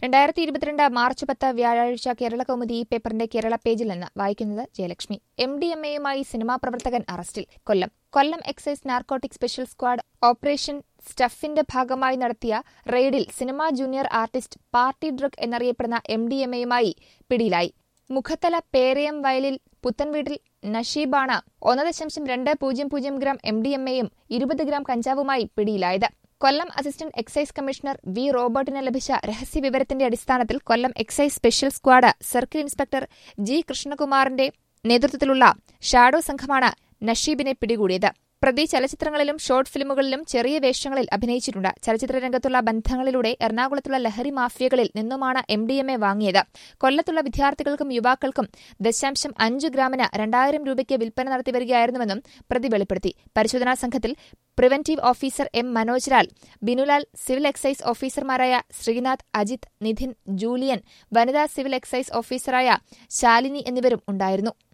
രണ്ടായിരത്തി ഇരുപത്തിരണ്ട് മാർച്ച് പത്ത് വ്യാഴാഴ്ച കേരള കൗമുദി ഈ പേപ്പറിന്റെ കേരള പേജിൽ നിന്ന് വായിക്കുന്നത് ജയലക്ഷ്മി എം ഡി എം എയുമായി സിനിമാ പ്രവർത്തകൻ അറസ്റ്റിൽ Kollam Kollam excise narcotic special squad operation സ്റ്റഫിന്റെ ഭാഗമായി നടത്തിയ റെയ്ഡിൽ cinema junior artist party drug എന്നറിയപ്പെടുന്ന എം ഡി എം എയുമായി പിടിയിലായി മുഖത്തല പേരയം വയലിൽ പുത്തൻവീട്ടിൽ നഷീബാണ് ഒന്ന് ദശാംശം രണ്ട് പൂജ്യം പൂജ്യം ഗ്രാം എം ഡി എം എയും ഇരുപത് ഗ്രാം കഞ്ചാവുമായി പിടിയിലായത് Kollam assistant excise commissioner V റോബർട്ടിന് ലഭിച്ച രഹസ്യവിവരത്തിന്റെ അടിസ്ഥാനത്തിൽ Kollam excise special squad circle inspector G കൃഷ്ണകുമാറിന്റെ നേതൃത്വത്തിലുള്ള ഷാഡോ സംഘമാണ് നഷീബിനെ പിടികൂടിയത് പ്രതി ചലച്ചിത്രങ്ങളിലും ഷോർട്ട് ഫിലിമുകളിലും ചെറിയ വേഷങ്ങളിൽ അഭിനയിച്ചിട്ടുണ്ട് ചലച്ചിത്ര രംഗത്തുള്ള ബന്ധങ്ങളിലൂടെ എറണാകുളത്തുള്ള ലഹരി മാഫിയകളിൽ നിന്നുമാണ് എം ഡി എം എ വാങ്ങിയത് കൊല്ലത്തുള്ള വിദ്യാർത്ഥികൾക്കും യുവാക്കൾക്കും ദശാംശം അഞ്ച് ഗ്രാമിന് രണ്ടായിരം രൂപയ്ക്ക് വിൽപ്പന നടത്തിവരികയായിരുന്നുവെന്നും പ്രതി വെളിപ്പെടുത്തി പരിശോധനാ സംഘത്തിൽ preventive officer M Manoj Lal Binulal civil excise ഓഫീസർമാരായ ശ്രീനാഥ് അജിത് നിധിൻ ജൂലിയൻ വനിതാ സിവിൽ എക്സൈസ് ഓഫീസറായ ശാലിനി എന്നിവരും ഉണ്ടായിരുന്നു